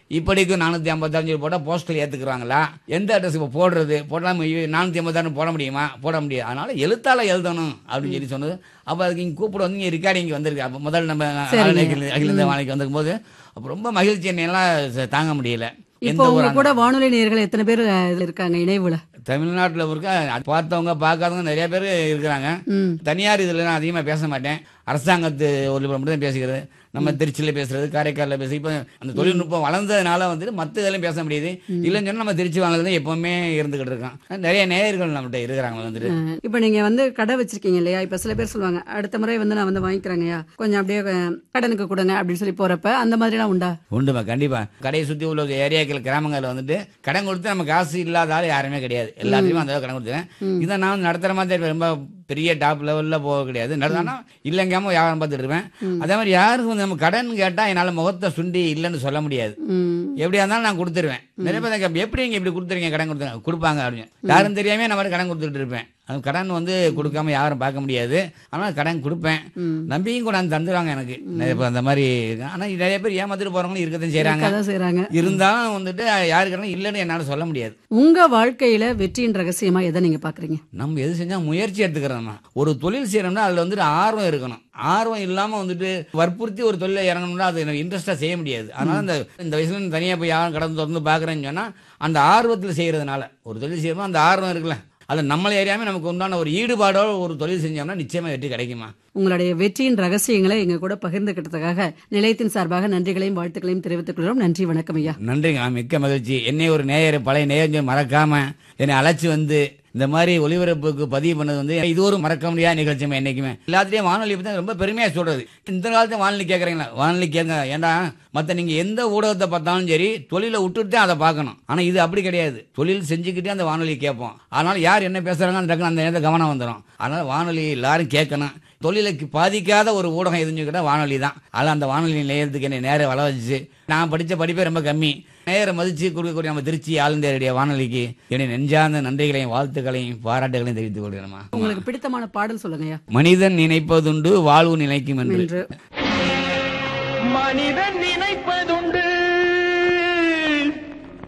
இப்படிக்கும் நானூற்றி ஐம்பத்தாறு போட்டால் போஸ்டல் ஏற்றுக்குறாங்களா எந்த அட்ரஸ் இப்போ போடுறது போடாம நானூற்றி ஐம்பத்தாறு போட முடியுமா போட முடியாது அதனால எழுத்தால எழுதணும் அப்படின்னு சொல்லி சொன்னது அப்போ அதுக்கு இங்கே கூப்பிட வந்து இங்கே ரெக்கார்டிங் வந்திருக்கு அப்போ முதல்ல நம்ம சரிங்க. அகில அகில இந்திய வானிலைக்கு வந்திருக்கும் போது அப்போ ரொம்ப மகிழ்ச்சி என்னையெல்லாம் ச- தாங்க முடியல இப்போ எந்த உங்க ஒரு கூட வானொலி நேயர்கள் எத்தனை பேர் அஹ், இதுல இருக்காங்க இணைவுல தமிழ்நாட்டில் இருக்க பார்த்தவங்க பார்க்காதவங்க நிறைய பேர் இருக்கிறாங்க ம் தனியார் இதில் நான் அதிகமாக பேச மாட்டேன் அரசாங்கத்து ஒலிபரம் மட்டும் தான் பேசுகிறது நம்ம திருச்சியில் பேசுறது காரைக்காலில் பேசு இப்போ அந்த தொழில்நுட்பம் வளர்ந்ததுனால வந்துட்டு மற்ற இதெல்லாம் பேச முடியுது இல்லைன்னு சொன்னால் நம்ம திருச்சி வாங்கினது எப்பவுமே இருந்துகிட்டு இருக்கோம் நிறைய நேயர்கள் நம்மகிட்ட இருக்கிறாங்க வந்துட்டு அஹ், இப்போ நீங்க வந்து கடை வச்சிருக்கீங்க இல்லையா இப்போ சில பேர் சொல்லுவாங்க அடுத்த முறை வந்து நான் வந்து வாங்கிக்கிறேங்கய்யா கொஞ்சம் அப்படியே அஹ், கடனுக்கு கொடுங்க அப்படின்னு சொல்லி போறப்ப அந்த மாதிரிலாம் உண்டா உண்டுமா கண்டிப்பா கடையை சுற்றி உள்ள ஏரியாக்கள் கிராமங்களில் வந்துட்டு கடன் கொடுத்து நம்ம காசு இல்லாத ஆள் யாருமே கிடையாது எல்லாத்தையுமே அந்த அளவுக்கு கடன் கொடுத்துருவேன் இதை நான் வந்து நடத்துகிற மாதிரி இருப்பேன். ரொம்ப பெரிய டாப் லெவலில் போக கிடையாது நடந்தானா இல்லைங்காம வியாபாரம் பார்த்துட்டு இருப்பேன் அதே மாதிரி யாருக்கும் வந்து நம்ம கடன் கேட்டால் என்னால் முகத்தை சுண்டி இல்லைன்னு சொல்ல முடியாது ம் எப்படியா இருந்தாலும் நான் கொடுத்துருவேன் நிறைய பேர் கேட்பாங்க, எப்படி நீங்க இப்படி கொடுத்துறீங்க கடன் கொடுத்தாங்க கொடுப்பாங்க அப்படின்னு யாரும் தெரியாம நான் மாதிரி கடன் கொடுத்துட்டு இருப்பேன் அது கடன் வந்து கொடுக்காம யாரும் பார்க்க முடியாது ஆனால் கடன் கொடுப்பேன் நம்பியும் கூட தந்துடுவாங்க எனக்கு நிறைய பேர் அந்த மாதிரி இருக்கு. ஆனா நிறைய பேர் ஏமாத்திட்டு போறவங்களும் இருக்கத்தான் செய்றாங்க கதை செய்றாங்க இருந்தாலும் வந்துட்டு யாரு கடன் இல்லைன்னு என்னால சொல்ல முடியாது உங்க வாழ்க்கையில வெற்றியின் ரகசியமா எதை நீங்க பாக்குறீங்க நம்ம எது செஞ்சா முயற்சி எடுத்துக்கிறோம்னா ஒரு தொழில் செய்யறோம்னா அதுல வந்துட்டு ஆர்வம் இருக்கணும் ஆர்வம் இல்லாம வந்துட்டு வற்புறுத்தி ஒரு தொழில இறங்கணும்னா அது எனக்கு இன்ட்ரெஸ்டா செய்ய முடியாது அதனால இந்த இந்த வயசுல நான் தனியா போய் யாரும் கடந்து திறந்து பாக்குறேன்னு சொன்னா அந்த ஆர்வத்தில் செய்யறதுனால ஒரு தொழில் செய்யணும் அந்த ஆர்வம் இருக்குல்ல அது நம்மளை அறியாம நமக்கு உண்டான ஒரு ஈடுபாடோட ஒரு தொழில் செஞ்சோம்னா நிச்சயமா வெற்றி கிடைக்குமா உங்களுடைய வெற்றியின் ரகசியங்களை எங்க கூட பகிர்ந்துக்கிட்டதுக்காக நிலையத்தின் சார்பாக நன்றிகளையும் வாழ்த்துக்களையும் தெரிவித்துக் கொள்கிறோம் நன்றி வணக்கம் ஐயா நன்றிங்க மிக்க மகிழ்ச்சி என்னை ஒரு நேயர் பழைய நேயர் மறக்காம என்னை அழைச்சி வந்து இந்த மாதிரி ஒளிபரப்புக்கு பதிவு பண்ணது வந்து இது ஒரு மறக்க முடியாத நிகழ்ச்சியுமே என்னைக்குமே எல்லாத்துலேயும் வானொலி பற்றி ரொம்ப பெருமையாக சொல்றது இந்த காலத்து வானொலி கேட்குறீங்களா வானொலி கேட்க ஏன்டா மற்ற நீங்கள் எந்த ஊடகத்தை பார்த்தாலும் சரி தொழிலை விட்டுட்டு தான் அதை பார்க்கணும் ஆனால் இது அப்படி கிடையாது தொழில் செஞ்சுக்கிட்டே அந்த வானொலி கேட்போம் அதனால யார் என்ன பேசுகிறாங்க அந்த டக்குனு அந்த நேரத்தில் கவனம் வந்துடும் அதனால வானொலி எல்லாரும் கேட்கணும் தொழிலுக்கு பாதிக்காத ஒரு ஊடகம் எதுன்னு கேட்டால் வானொலி தான் அதில் அந்த வானொலி நிலையத்துக்கு என்னை நேரம் வள வச்சு நான் படித்த படிப்பே ரொம்ப கம்மி நேரம் மதிச்சு கொடுக்கக்கூடிய நம்ம திருச்சி ஆளுந்தேருடைய வானொலிக்கு என்னை நெஞ்சார்ந்த நன்றிகளையும் வாழ்த்துக்களையும் பாராட்டுகளையும் தெரிவித்துக் கொள்கிறேன் உங்களுக்கு பிடித்தமான பாடல் சொல்லுங்க ஐயா மனிதன் நினைப்பதுண்டு வாழ்வு நிலைக்கும் என்று என்று மனிதன் நினைப்பது